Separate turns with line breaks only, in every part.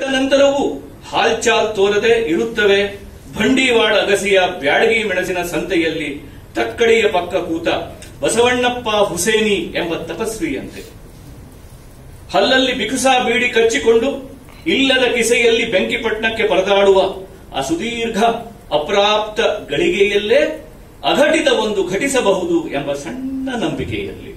ನಂತರವೂ ಹಾಲ್ಚಾಲ್ ತೋರದೆ ಇರುತ್ತವೆ ಬಂಡೀವಾಡ ಅಗಸಿಯ ಬ್ಯಾಡಗಿ ಮೆಣಸಿನ ಸಂತೆಯಲ್ಲಿ ತಕ್ಕಡಿಯ ಪಕ್ಕ ಕೂತ ಬಸವಣ್ಣಪ್ಪ ಹುಸೇನಿ ಎಂಬ ತಪಸ್ವಿಯಂತೆ ಹಲ್ಲಲ್ಲಿ ಬಿಕುಸಾ ಬೀಡಿ ಕಚ್ಚಿಕೊಂಡು ಇಲ್ಲದ ಕಿಸೆಯಲ್ಲಿ ಬೆಂಕಿಪಟ್ಟಣಕ್ಕೆ ಪರದಾಡುವ ಆ ಸುದೀರ್ಘ ಅಪ್ರಾಪ್ತ ಗಳಿಗೆಯಲ್ಲೇ ಅಘಟಿತ ಒಂದು ಘಟಿಸಬಹುದು ಎಂಬ ಸಣ್ಣ ನಂಬಿಕೆಯಲ್ಲಿ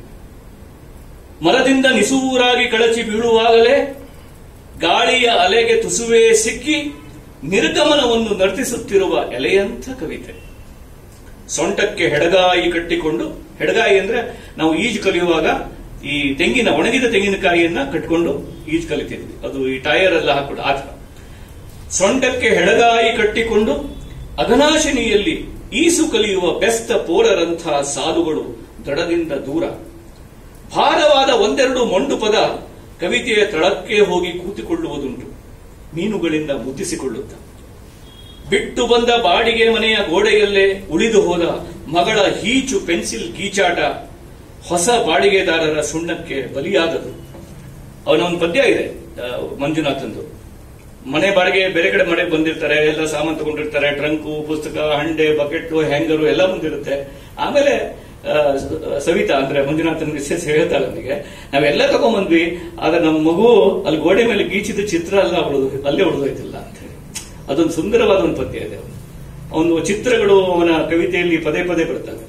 ಮರದಿಂದ ನಿಸೂರಾಗಿ ಕಳಚಿ ಬೀಳುವಾಗಲೇ ಗಾಳಿಯ ಅಲೆಗೆ ತುಸುವೇ ಸಿಕ್ಕಿ ನಿರ್ಗಮನವನ್ನು ನರ್ತಿಸುತ್ತಿರುವ ಎಲೆಯಂಥ ಕವಿತೆ ಸೊಂಟಕ್ಕೆ ಹೆಡಗಾಯಿ ಕಟ್ಟಿಕೊಂಡು ಹೆಡಗಾಯಿ ಅಂದ್ರೆ ನಾವು ಈಜು ಕಲಿಯುವಾಗ ಈ ತೆಂಗಿನ ಒಣಗಿದ ತೆಂಗಿನಕಾಯಿಯನ್ನ ಕಟ್ಕೊಂಡು ಈಜು ಕಲಿತಿದ್ವಿ ಅದು ಈ ಟೈರ್ ಎಲ್ಲ ಹಾಕೊಂಡು ಆತ ಸೊಂಟಕ್ಕೆ ಹೆಡಗಾಯಿ ಕಟ್ಟಿಕೊಂಡು ಅಘನಾಶಿನಿಯಲ್ಲಿ ಈಸು ಕಲಿಯುವ ಬೆಸ್ತ ಪೋರರಂಥ ಸಾಧುಗಳು ದಡದಿಂದ ದೂರ ಭಾರವಾದ ಒಂದೆರಡು ಮೊಂಡು ಪದ ಕವಿತೆಯ ತಳಕ್ಕೆ ಹೋಗಿ ಕೂತಿಕೊಳ್ಳುವುದುಂಟು ಮೀನುಗಳಿಂದ ಮುದ್ದಿಸಿಕೊಳ್ಳುತ್ತ ಬಿಟ್ಟು ಬಂದ ಬಾಡಿಗೆ ಮನೆಯ ಗೋಡೆಯಲ್ಲೇ ಉಳಿದು ಹೋದ ಮಗಳ ಹೀಚು ಪೆನ್ಸಿಲ್ ಗೀಚಾಟ ಹೊಸ ಬಾಡಿಗೆದಾರರ ಸುಣ್ಣಕ್ಕೆ ಬಲಿಯಾದದು ಅವನ ಒಂದು ಪದ್ಯ ಇದೆ ಆ, ಮಂಜುನಾಥಂದು ಮನೆ ಬಾಡಿಗೆ ಬೇರೆ ಕಡೆ ಮನೆ ಬಂದಿರ್ತಾರೆ ಎಲ್ಲ ಸಾಮಾನು ತಗೊಂಡಿರ್ತಾರೆ ಟ್ರಂಕು ಪುಸ್ತಕ ಹಂಡೆ ಬಕೆಟ್ ಹ್ಯಾಂಗರು ಎಲ್ಲ ಬಂದಿರುತ್ತೆ ಆಮೇಲೆ ಆ, ಸವಿತಾ ಅಂದ್ರೆ ಮಂಜುನಾಥನ್ ಮಿಸ್ಸೆಸ್ ಹೇಳ್ತಾಳೆ ನನಗೆ ನಾವೆಲ್ಲ ತಗೊಂಡ್ಬಂದ್ವಿ ಆದ್ರೆ ನಮ್ಮ ಮಗು ಅಲ್ಲಿ ಗೋಡೆ ಮೇಲೆ ಗೀಚಿದ ಚಿತ್ರ ಎಲ್ಲ ಉಳಿದು ಅಲ್ಲೇ ಉಳಿದೋಯ್ತಿಲ್ಲ ಅಂತ ಹೇಳಿ ಅದೊಂದು ಸುಂದರವಾದ ಒಂದು ಪದ್ಯ ಇದೆ ಅವನು ಚಿತ್ರಗಳು ಅವನ ಕವಿತೆಯಲ್ಲಿ ಪದೇ ಪದೇ ಬರ್ತವೆ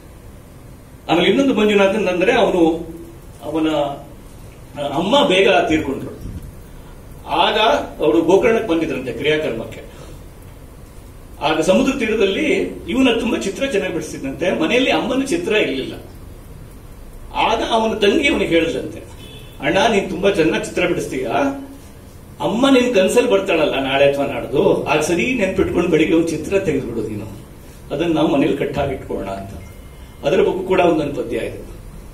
ಆಮೇಲೆ ಇನ್ನೊಂದು ಮಂಜುನಾಥನ್ ಅಂದ್ರೆ ಅವನು ಅವನ ಅಮ್ಮ ಬೇಗ ತೀರ್ಕೊಂಡ್ರು ಆಗ ಅವರು ಗೋಕರ್ಣಕ್ಕೆ ಬಂದಿದ್ರಂತೆ ಕ್ರಿಯಾಕರ್ಮಕ್ಕೆ ಆಗ ಸಮುದ್ರ ತೀರದಲ್ಲಿ ಇವನ ತುಂಬಾ ಚಿತ್ರ ಚೆನ್ನಾಗಿ ಬಿಡಿಸಿದಂತೆ ಮನೆಯಲ್ಲಿ ಅಮ್ಮನ ಚಿತ್ರ ಇರಲಿಲ್ಲ ಆಗ ಅವನ ತಂಗಿ ಅವನಿಗೆ ಹೇಳಿದಂತೆ ಅಣ್ಣ ನೀನ್ ತುಂಬಾ ಚೆನ್ನಾಗಿ ಚಿತ್ರ ಬಿಡಿಸ್ತೀಯ ಅಮ್ಮ ನಿನ್ ಕನ್ಸಲ್ ಬರ್ತಾಳಲ್ಲ ನಾಳೆ ಅಥವಾ ನಾಡ್ದು ಆಗ ಸರಿ ನೆನ್ಪಿಟ್ಕೊಂಡು ಬೆಳಿಗ್ಗೆ ಒಂದು ಚಿತ್ರ ತೆಗೆದ್ಬಿಡು ನೀನು ಅದನ್ನ ನಾವು ಮನೇಲಿ ಕಟ್ಟಾಗಿಟ್ಕೊಳ್ಳೋಣ ಅಂತ ಅದರ ಬಗ್ಗೆ ಕೂಡ ಒಂದೊಂದು ಪದ್ಯ ಇದೆ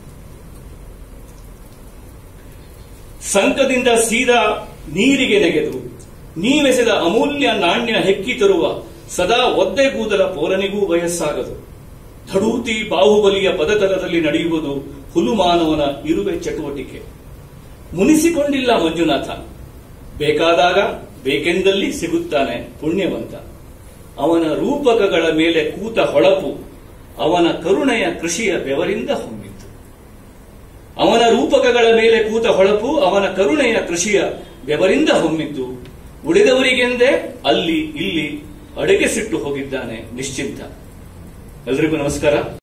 ಸಂಕದಿಂದ ಸೀದಾ ನೀರಿಗೆ ನೆಗೆದು ನೀವೆಸೆದ ಅಮೂಲ್ಯ ನಾಣ್ಯ ಹೆಕ್ಕಿ ತರುವ ಸದಾ ಒದ್ದೆಗೂದಲ ಪೋರನಿಗೂ ವಯಸ್ಸಾಗದು ಧಡೂತಿ ಬಾಹುಬಲಿಯ ಪದತಲದಲ್ಲಿ ನಡೆಯುವುದು ಹುಲುಮಾನವನ ಇರುವೆ ಚಟುವಟಿಕೆ ಮುನಿಸಿಕೊಂಡಿಲ್ಲ ಮಂಜುನಾಥ ಬೇಕಾದಾಗ ಬೇಕೆಂದಲ್ಲಿ ಸಿಗುತ್ತಾನೆ ಪುಣ್ಯವಂತ ಅವನ ರೂಪಕಗಳ ಮೇಲೆ ಕೂತ ಹೊಳಪು ಅವನ ಕರುಣೆಯ ಕೃಷಿಯ ಬೆವರಿಂದ ಹೊಮ್ಮಿತು ಅವನ ರೂಪಕಗಳ ಮೇಲೆ ಕೂತ ಹೊಳಪು ಅವನ ಕರುಣೆಯ ಕೃಷಿಯ ಬೆವರಿಂದ ಹೊಮ್ಮಿದ್ದು ಉಳಿದವರಿಗೆಂದೇ ಅಲ್ಲಿ ಇಲ್ಲಿ ಅಡುಗೆ ಸಿಟ್ಟು ಹೋಗಿದ್ದಾನೆ ನಿಶ್ಚಿಂತ ಎಲ್ರಿಗೂ ನಮಸ್ಕಾರ